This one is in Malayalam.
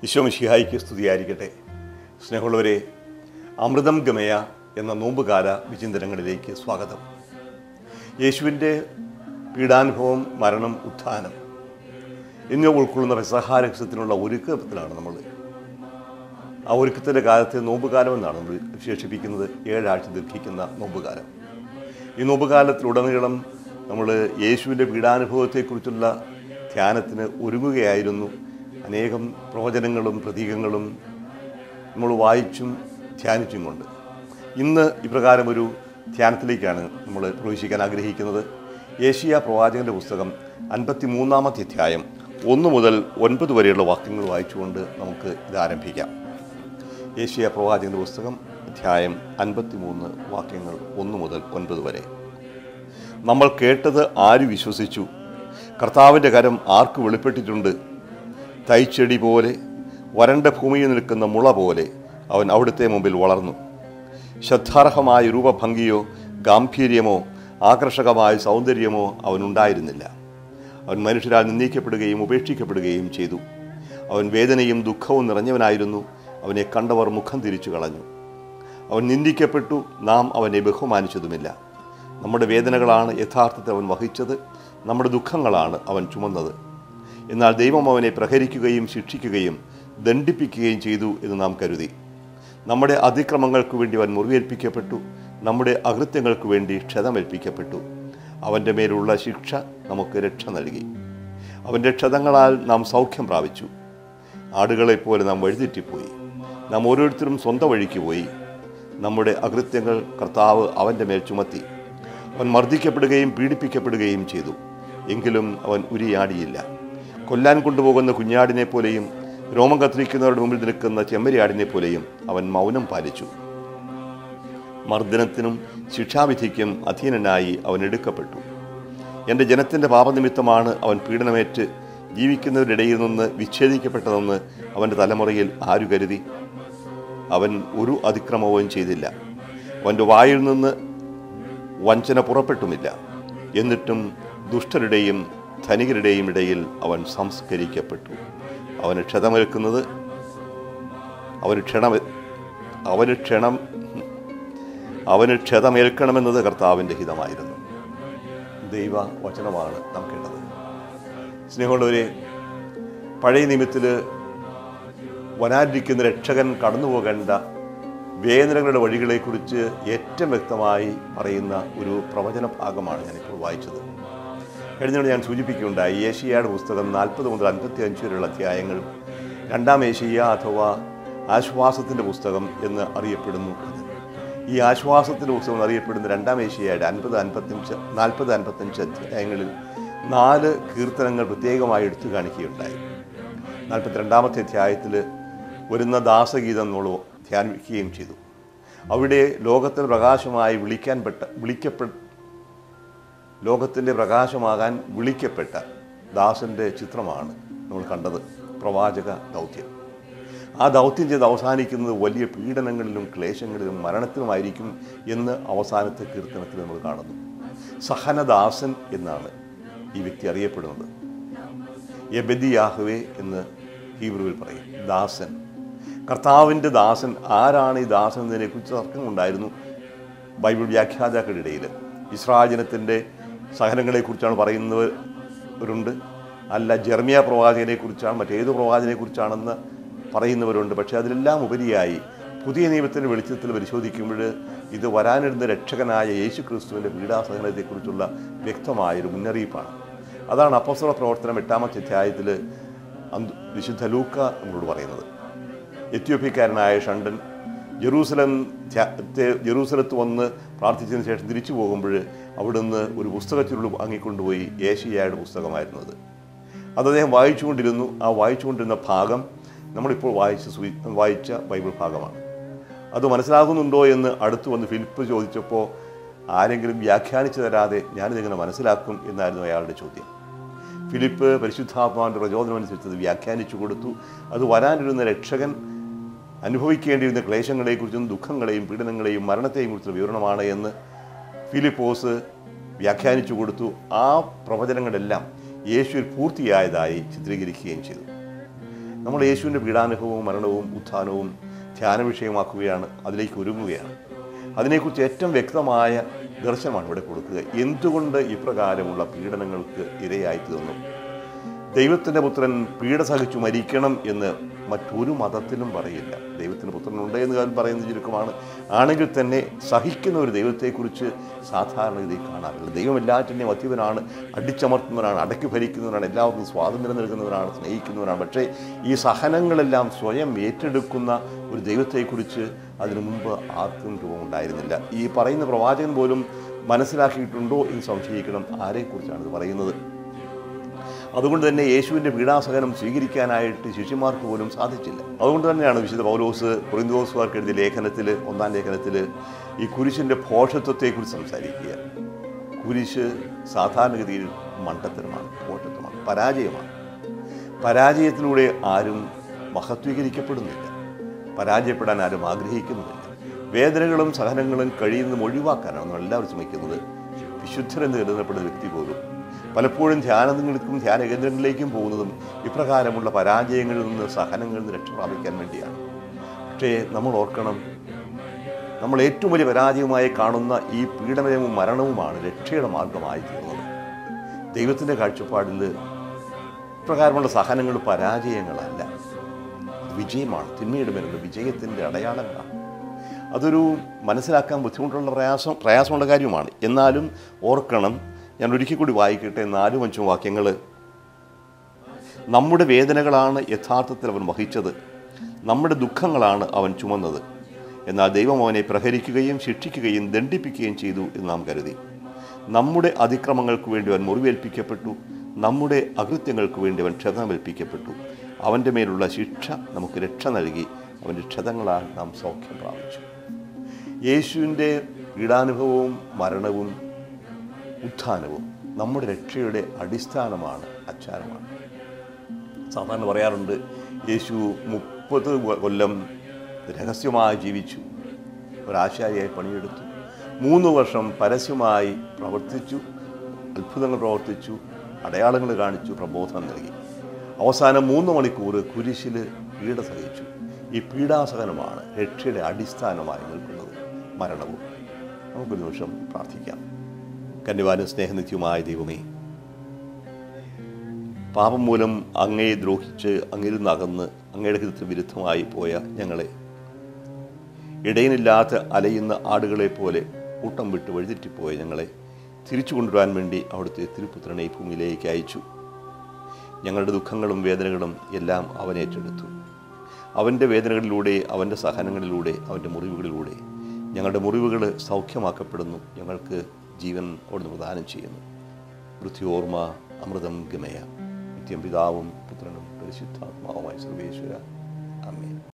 വിശ്വമിഷിഹായിക്ക് സ്തുതിയായിരിക്കട്ടെ സ്നേഹമുള്ളവരെ അമൃതം ഗമയ എന്ന നോമ്പുകാല വിചിന്തനങ്ങളിലേക്ക് സ്വാഗതം യേശുവിൻ്റെ പീഡാനുഭവം മരണം ഉത്ഥാനം എന്നിവ ഉൾക്കൊള്ളുന്ന പെസഹാരഹസ്യത്തിനുള്ള ഒരുക്കത്തിലാണ് നമ്മൾ ആ ഒരുക്കത്തിൻ്റെ കാലത്തെ നോമ്പുകാലം എന്നാണ് നമ്മൾ വിശേഷിപ്പിക്കുന്നത് ഏഴാഴ്ച ദീർഘിക്കുന്ന നോമ്പുകാലം ഈ നോമ്പുകാലത്തിലുടനീളം നമ്മൾ യേശുവിൻ്റെ പീഡാനുഭവത്തെക്കുറിച്ചുള്ള ധ്യാനത്തിന് ഒരുങ്ങുകയായിരുന്നു അനേകം പ്രവചനങ്ങളും പ്രതീകങ്ങളും നമ്മൾ വായിച്ചും ധ്യാനിച്ചും കൊണ്ട് ഇന്ന് ഇപ്രകാരം ഒരു ധ്യാനത്തിലേക്കാണ് നമ്മൾ പ്രവേശിക്കാൻ ആഗ്രഹിക്കുന്നത് ഏഷ്യ പ്രവാചകൻ്റെ പുസ്തകം അൻപത്തി മൂന്നാമത്തെ അധ്യായം ഒന്ന് മുതൽ ഒൻപത് വരെയുള്ള വാക്യങ്ങൾ വായിച്ചുകൊണ്ട് നമുക്ക് ഇത് ആരംഭിക്കാം ഏഷ്യ പ്രവാചകൻ്റെ പുസ്തകം അധ്യായം അൻപത്തി മൂന്ന് വാക്യങ്ങൾ ഒന്ന് മുതൽ ഒൻപത് വരെ നമ്മൾ കേട്ടത് ആര് വിശ്വസിച്ചു കർത്താവിൻ്റെ കരം ആർക്ക് വെളിപ്പെട്ടിട്ടുണ്ട് തൈച്ചെടി പോലെ വരണ്ട ഭൂമിയിൽ നിൽക്കുന്ന മുള പോലെ അവൻ അവിടുത്തെ മുമ്പിൽ വളർന്നു ശ്രദ്ധാർഹമായ രൂപഭംഗിയോ ഗാംഭീര്യമോ ആകർഷകമായ സൗന്ദര്യമോ അവനുണ്ടായിരുന്നില്ല അവൻ മനുഷ്യരാൽ നിന്ദിക്കപ്പെടുകയും ഉപേക്ഷിക്കപ്പെടുകയും ചെയ്തു അവൻ വേദനയും ദുഃഖവും നിറഞ്ഞവനായിരുന്നു അവനെ കണ്ടവർ മുഖം തിരിച്ചു കളഞ്ഞു അവൻ നിന്ദിക്കപ്പെട്ടു നാം അവനെ ബഹുമാനിച്ചതുമില്ല നമ്മുടെ വേദനകളാണ് യഥാർത്ഥത്തിൽ അവൻ വഹിച്ചത് നമ്മുടെ ദുഃഖങ്ങളാണ് അവൻ ചുമന്നത് എന്നാൽ ദൈവം അവനെ പ്രഹരിക്കുകയും ശിക്ഷിക്കുകയും ദണ്ഡിപ്പിക്കുകയും ചെയ്തു എന്ന് നാം കരുതി നമ്മുടെ അതിക്രമങ്ങൾക്ക് വേണ്ടി അവൻ മുറിവേൽപ്പിക്കപ്പെട്ടു നമ്മുടെ അകൃത്യങ്ങൾക്ക് വേണ്ടി ക്ഷതമേൽപ്പിക്കപ്പെട്ടു അവൻ്റെ മേലുള്ള ശിക്ഷ നമുക്ക് രക്ഷ നൽകി അവൻ്റെ ക്ഷതങ്ങളാൽ നാം സൗഖ്യം പ്രാപിച്ചു ആടുകളെപ്പോലെ നാം വഴിതെറ്റിപ്പോയി നാം ഓരോരുത്തരും സ്വന്തം വഴിക്ക് പോയി നമ്മുടെ അകൃത്യങ്ങൾ കർത്താവ് അവൻ്റെ മേൽ ചുമത്തി അവൻ മർദ്ദിക്കപ്പെടുകയും പീഡിപ്പിക്കപ്പെടുകയും ചെയ്തു എങ്കിലും അവൻ ഉരിയാടിയില്ല കൊല്ലാൻ കൊണ്ടുപോകുന്ന കുഞ്ഞാടിനെ പോലെയും രോമം കത്തിരിക്കുന്നവരുടെ മുമ്പിൽ നിൽക്കുന്ന ചെമ്മരിയാടിനെ പോലെയും അവൻ മൗനം പാലിച്ചു മർദ്ദനത്തിനും ശിക്ഷാവിധിക്കും അധീനനായി അവൻ എടുക്കപ്പെട്ടു എൻ്റെ ജനത്തിൻ്റെ പാപനിമിത്തമാണ് അവൻ പീഡനമേറ്റ് ജീവിക്കുന്നവരുടെ ഇടയിൽ നിന്ന് വിച്ഛേദിക്കപ്പെട്ടതെന്ന് അവൻ്റെ തലമുറയിൽ ആരു കരുതി അവൻ ഒരു അതിക്രമവും ചെയ്തില്ല അവൻ്റെ വായിൽ നിന്ന് വഞ്ചന പുറപ്പെട്ടുമില്ല എന്നിട്ടും ദുഷ്ടരുടെയും ധനികരുടെയും ഇടയിൽ അവൻ സംസ്കരിക്കപ്പെട്ടു അവന് ക്ഷതമേൽക്കുന്നത് അവന് ക്ഷണം അവന് ക്ഷണം അവന് ക്ഷതമേൽക്കണമെന്നത് കർത്താവിൻ്റെ ഹിതമായിരുന്നു ദൈവ വചനമാണ് നാം കേട്ടത് സ്നേഹമുള്ളവരെ പഴയ നിമിത്തിൽ വനാരിക്കുന്ന രക്ഷകൻ കടന്നു പോകേണ്ട വേദനകളുടെ വഴികളെക്കുറിച്ച് ഏറ്റവും വ്യക്തമായി പറയുന്ന ഒരു പ്രവചന ഭാഗമാണ് ഞാനിപ്പോൾ വായിച്ചത് കഴിഞ്ഞ ഞാൻ സൂചിപ്പിക്കുകയുണ്ടായി ഏഷ്യയുടെ പുസ്തകം നാൽപ്പത് മുതൽ അൻപത്തി അഞ്ച് വരെയുള്ള അധ്യായങ്ങൾ രണ്ടാം ഏഷ്യ അഥവാ ആശ്വാസത്തിൻ്റെ പുസ്തകം എന്ന് അറിയപ്പെടുന്നു ഈ ആശ്വാസത്തിൻ്റെ പുസ്തകം എന്നറിയപ്പെടുന്ന രണ്ടാം ഏഷ്യയുടെ അൻപത് അൻപത്തഞ്ച് നാൽപ്പത് അൻപത്തഞ്ച് അധ്യായങ്ങളിൽ നാല് കീർത്തനങ്ങൾ പ്രത്യേകമായി എടുത്തു കാണിക്കുകയുണ്ടായി നാൽപ്പത്തിരണ്ടാമത്തെ അധ്യായത്തിൽ വരുന്ന ദാസഗീതം നമ്മൾ ധ്യാനിക്കുകയും ചെയ്തു അവിടെ ലോകത്തിന് പ്രകാശമായി വിളിക്കാൻ പെട്ട വിളിക്കപ്പെട്ട ലോകത്തിൻ്റെ പ്രകാശമാകാൻ വിളിക്കപ്പെട്ട ദാസൻ്റെ ചിത്രമാണ് നമ്മൾ കണ്ടത് പ്രവാചക ദൗത്യം ആ ദൗത്യം ചെയ്ത് അവസാനിക്കുന്നത് വലിയ പീഡനങ്ങളിലും ക്ലേശങ്ങളിലും മരണത്തിലുമായിരിക്കും എന്ന് അവസാനത്തെ കീർത്തനത്തിൽ നമ്മൾ കാണുന്നു സഹനദാസൻ എന്നാണ് ഈ വ്യക്തി അറിയപ്പെടുന്നത് യബദിയാഹുവേ എന്ന് ഹീബ്രുവിൽ പറയും ദാസൻ കർത്താവിൻ്റെ ദാസൻ ആരാണ് ഈ ദാസൻ എന്നതിനെക്കുറിച്ച് തർക്കമുണ്ടായിരുന്നു ബൈബിൾ വ്യാഖ്യാതാക്കളുടെ ഇടയിൽ ഇസ്രാജനത്തിൻ്റെ സഹനങ്ങളെക്കുറിച്ചാണ് പറയുന്നവരുണ്ട് അല്ല ജർമിയ പ്രവാചകനെക്കുറിച്ചാണ് മറ്റേത് പ്രവാചകനെക്കുറിച്ചാണെന്ന് പറയുന്നവരുണ്ട് പക്ഷേ അതിലെല്ലാം ഉപരിയായി പുതിയ നിയമത്തിൻ്റെ വെളിച്ചത്തിൽ പരിശോധിക്കുമ്പോൾ ഇത് വരാനിരുന്ന രക്ഷകനായ യേശു ക്രിസ്തുവിൻ്റെ പീഡാസഹനത്തെക്കുറിച്ചുള്ള വ്യക്തമായൊരു മുന്നറിയിപ്പാണ് അതാണ് അപ്പസ്തല പ്രവർത്തനം എട്ടാമത്തെ അധ്യായത്തിൽ അന്ത് വിശുദ്ധ ലൂക്ക നമ്മളോട് പറയുന്നത് എത്യോപ്യക്കാരനായ ഷണ്ടൻ ജെറൂസലം ജെറൂസലത്ത് വന്ന് പ്രാർത്ഥിച്ചതിന് ശേഷം തിരിച്ചു പോകുമ്പോൾ അവിടുന്ന് ഒരു പുസ്തകത്തിലുള്ള വാങ്ങിക്കൊണ്ടുപോയി ഏഷ്യയുടെ പുസ്തകമായിരുന്നത് അത് അദ്ദേഹം വായിച്ചുകൊണ്ടിരുന്നു ആ വായിച്ചുകൊണ്ടിരുന്ന ഭാഗം നമ്മളിപ്പോൾ വായിച്ച സൂചി വായിച്ച ബൈബിൾ ഭാഗമാണ് അത് മനസ്സിലാകുന്നുണ്ടോ എന്ന് അടുത്ത് വന്ന് ഫിലിപ്പ് ചോദിച്ചപ്പോൾ ആരെങ്കിലും വ്യാഖ്യാനിച്ചു തരാതെ ഞാനിതെങ്ങനെ മനസ്സിലാക്കും എന്നായിരുന്നു അയാളുടെ ചോദ്യം ഫിലിപ്പ് പരിശുദ്ധാത്മാവിൻ്റെ പ്രചോദനം അനുസരിച്ച് വ്യാഖ്യാനിച്ചു കൊടുത്തു അത് വരാനിരുന്ന രക്ഷകൻ അനുഭവിക്കേണ്ടിയിരുന്ന ക്ലേശങ്ങളെക്കുറിച്ചും ദുഃഖങ്ങളെയും പീഡനങ്ങളെയും മരണത്തെയും കുറിച്ചുള്ള വിവരണമാണ് എന്ന് ഫിലിപ്പോസ് വ്യാഖ്യാനിച്ചു കൊടുത്തു ആ പ്രവചനങ്ങളെല്ലാം യേശുവിൽ പൂർത്തിയായതായി ചിത്രീകരിക്കുകയും ചെയ്തു നമ്മൾ യേശുവിൻ്റെ പീഡാനുഭവവും മരണവും ഉത്ഥാനവും ധ്യാന വിഷയമാക്കുകയാണ് അതിലേക്ക് ഒരുങ്ങുകയാണ് അതിനെക്കുറിച്ച് ഏറ്റവും വ്യക്തമായ ദർശനമാണ് ഇവിടെ കൊടുക്കുക എന്തുകൊണ്ട് ഇപ്രകാരമുള്ള പീഡനങ്ങൾക്ക് ഇരയായി തീർന്നു ദൈവത്തിൻ്റെ പുത്രൻ പീഡ സഹിച്ചു മരിക്കണം എന്ന് മറ്റൊരു മതത്തിലും പറയില്ല ദൈവത്തിൻ്റെ പുത്രനുണ്ട് എന്ന് കാര്യം പറയുന്നത് ചുരുക്കമാണ് ആണെങ്കിൽ തന്നെ സഹിക്കുന്ന ഒരു ദൈവത്തെക്കുറിച്ച് സാധാരണഗതിയിൽ കാണാറില്ല ദൈവം എല്ലാറ്റിൻ്റെയും അധിപനാണ് അടിച്ചമർത്തുന്നവനാണ് അടക്കി ഭരിക്കുന്നവനാണ് എല്ലാവർക്കും സ്വാതന്ത്ര്യം നൽകുന്നവനാണ് സ്നേഹിക്കുന്നവനാണ് പക്ഷേ ഈ സഹനങ്ങളെല്ലാം സ്വയം ഏറ്റെടുക്കുന്ന ഒരു ദൈവത്തെക്കുറിച്ച് അതിനു മുമ്പ് ആർക്കും രൂപമുണ്ടായിരുന്നില്ല ഈ പറയുന്ന പ്രവാചകൻ പോലും മനസ്സിലാക്കിയിട്ടുണ്ടോ എന്ന് സംശയിക്കണം ആരെക്കുറിച്ചാണ് ഇത് പറയുന്നത് അതുകൊണ്ട് തന്നെ യേശുവിൻ്റെ പീഡാസഹനം സ്വീകരിക്കാനായിട്ട് ശിഷ്യന്മാർക്ക് പോലും സാധിച്ചില്ല അതുകൊണ്ട് തന്നെയാണ് വിശുദ്ധ പൗലോസ് കുറിന്തോസുകാർക്ക് എഴുതിയ ലേഖനത്തിൽ ഒന്നാം ലേഖനത്തിൽ ഈ കുരിശിൻ്റെ ഭോഷത്വത്തെക്കുറിച്ച് സംസാരിക്കുക കുരിശ് സാധാരണഗതിയിൽ മണ്ടത്തരമാണ് ഭോഷത്വമാണ് പരാജയമാണ് പരാജയത്തിലൂടെ ആരും മഹത്വീകരിക്കപ്പെടുന്നില്ല പരാജയപ്പെടാൻ ആരും ആഗ്രഹിക്കുന്നുമില്ല വേദനകളും സഹനങ്ങളും കഴിയുന്നതും ഒഴിവാക്കാനാണ് നമ്മൾ എല്ലാവരും ശ്രമിക്കുന്നത് വിശുദ്ധരെന്ന് കരുതപ്പെടുന്ന വ്യക്തി പോലും പലപ്പോഴും ധ്യാനങ്ങൾക്കും ധ്യാന കേന്ദ്രങ്ങളിലേക്കും പോകുന്നതും ഇപ്രകാരമുള്ള പരാജയങ്ങളിൽ നിന്ന് സഹനങ്ങളിൽ നിന്ന് രക്ഷ പ്രാപിക്കാൻ വേണ്ടിയാണ് പക്ഷേ നമ്മൾ ഓർക്കണം നമ്മൾ ഏറ്റവും വലിയ പരാജയമായി കാണുന്ന ഈ പീഡനവും മരണവുമാണ് രക്ഷയുടെ മാർഗമായി തീർന്നത് ദൈവത്തിൻ്റെ കാഴ്ചപ്പാടിൽ ഇപ്രകാരമുള്ള സഹനങ്ങൾ പരാജയങ്ങളല്ല അത് വിജയമാണ് തിന്മയുടെ മേലുള്ള വിജയത്തിൻ്റെ അടയാളങ്ങളാണ് അതൊരു മനസ്സിലാക്കാൻ ബുദ്ധിമുട്ടുള്ള പ്രയാസം പ്രയാസമുള്ള കാര്യമാണ് എന്നാലും ഓർക്കണം ഞാൻ ഒരിക്കൽ കൂടി വായിക്കട്ടെ നാലും അഞ്ചും വാക്യങ്ങൾ നമ്മുടെ വേദനകളാണ് യഥാർത്ഥത്തിൽ അവൻ വഹിച്ചത് നമ്മുടെ ദുഃഖങ്ങളാണ് അവൻ ചുമന്നത് എന്നാൽ ദൈവം അവനെ പ്രഹരിക്കുകയും ശിക്ഷിക്കുകയും ദണ്ഡിപ്പിക്കുകയും ചെയ്തു എന്ന് നാം കരുതി നമ്മുടെ അതിക്രമങ്ങൾക്ക് വേണ്ടി അവൻ മുറിവേൽപ്പിക്കപ്പെട്ടു നമ്മുടെ അകൃത്യങ്ങൾക്ക് വേണ്ടി അവൻ ക്ഷതമേൽപ്പിക്കപ്പെട്ടു അവൻ്റെ മേലുള്ള ശിക്ഷ നമുക്ക് രക്ഷ നൽകി അവൻ്റെ ക്ഷതങ്ങളാൽ നാം സൗഖ്യം പ്രാപിച്ചു യേശുവിൻ്റെ പീഡാനുഭവവും മരണവും ഉത്ഥാനവും നമ്മുടെ രക്ഷയുടെ അടിസ്ഥാനമാണ് അച്ചാരമാണ് സാധാരണ പറയാറുണ്ട് യേശു മുപ്പത് കൊല്ലം രഹസ്യമായി ജീവിച്ചു ഒരാശാരിയായി പണിയെടുത്തു മൂന്ന് വർഷം പരസ്യമായി പ്രവർത്തിച്ചു അത്ഭുതങ്ങൾ പ്രവർത്തിച്ചു അടയാളങ്ങൾ കാണിച്ചു പ്രബോധനം നൽകി അവസാനം മൂന്ന് മണിക്കൂർ കുരിശിൽ പീഡ സഹിച്ചു ഈ പീഡാസഹനമാണ് രക്ഷയുടെ അടിസ്ഥാനമായി നിൽക്കുന്നത് മരണവും നമുക്കൊരു നിമിഷം പ്രാർത്ഥിക്കാം കന്യവാനും സ്നേഹനിത്യമായ ദൈവമേ പാപം മൂലം അങ്ങയെ ദ്രോഹിച്ച് അങ്ങിൽ നിന്ന് അകന്ന് അങ്ങയുടെ ഹിതത്തിന് വിരുദ്ധമായി പോയ ഞങ്ങളെ ഇടയനില്ലാത്ത അലയുന്ന ആടുകളെ പോലെ കൂട്ടം വിട്ട് വഴിതെറ്റിപ്പോയ ഞങ്ങളെ തിരിച്ചു കൊണ്ടുവരാൻ വേണ്ടി അവിടുത്തെ തിരുപുത്രനെ ഈ ഭൂമിയിലേക്ക് അയച്ചു ഞങ്ങളുടെ ദുഃഖങ്ങളും വേദനകളും എല്ലാം അവൻ ഏറ്റെടുത്തു അവൻ്റെ വേദനകളിലൂടെ അവൻ്റെ സഹനങ്ങളിലൂടെ അവൻ്റെ മുറിവുകളിലൂടെ ഞങ്ങളുടെ മുറിവുകൾ സൗഖ്യമാക്കപ്പെടുന്നു ഞങ്ങൾക്ക് ജീവൻ അവിടുന്ന് പ്രദാനം ചെയ്യുന്നു വൃത്തിയോർമ്മ അമൃതം ഗമയ നിത്യം പിതാവും പുത്രനും പരിശുദ്ധാത്മാവുമായി സർവേശ്വര അമ്മേ